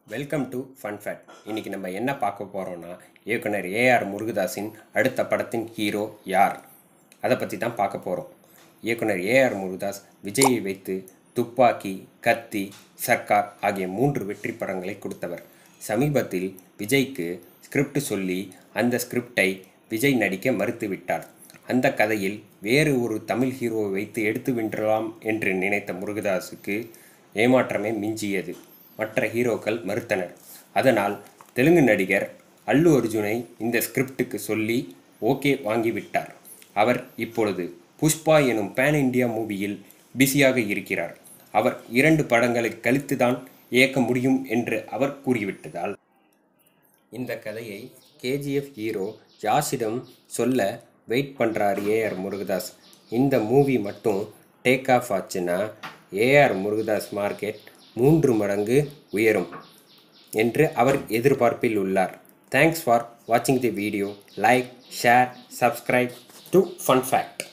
welcome to fun fat இன்னைக்கு நம்ம என்ன பார்க்க போகிறோம்னா இயக்குனர் ஏஆர் முருகதாஸின் அடுத்த படத்தின் ஹீரோ யார் அதை பற்றி தான் பார்க்க போகிறோம் இயக்குனர் ஏஆர் முருகதாஸ் விஜயை வைத்து துப்பாக்கி கத்தி சர்க்கார் ஆகிய மூன்று வெற்றி படங்களை கொடுத்தவர் சமீபத்தில் விஜய்க்கு ஸ்கிரிப்ட் சொல்லி அந்த ஸ்கிரிப்டை விஜய் நடிக்க மறுத்துவிட்டார் அந்த கதையில் வேறு ஒரு தமிழ் ஹீரோவை வைத்து எடுத்து வென்றலாம் என்று நினைத்த முருகதாஸுக்கு ஏமாற்றமே மிஞ்சியது மற்ற ஹீரோக்கள் மறுத்தனர் அதனால் தெலுங்கு நடிகர் அல்லு அர்ஜுனை இந்த ஸ்கிரிப்டுக்கு சொல்லி ஓகே வாங்கிவிட்டார் அவர் இப்பொழுது புஷ்பா எனும் பேன் இந்தியா மூவியில் பிஸியாக இருக்கிறார் அவர் இரண்டு படங்களை கழித்துதான் இயக்க முடியும் என்று அவர் கூறிவிட்டதால் இந்த கதையை கேஜிஎஃப் ஹீரோ ஜாஸிடம் சொல்ல வெயிட் பண்ணுறார் ஏஆர் முருகதாஸ் இந்த மூவி மட்டும் டேக் ஆஃப் ஆச்சுன்னா ஏஆர் முருகதாஸ் மார்க்கெட் மூன்று மடங்கு உயரும் என்று அவர் எதிர்பார்ப்பில் உள்ளார் தேங்க்ஸ் ஃபார் வாட்சிங் the video like share subscribe to fun fact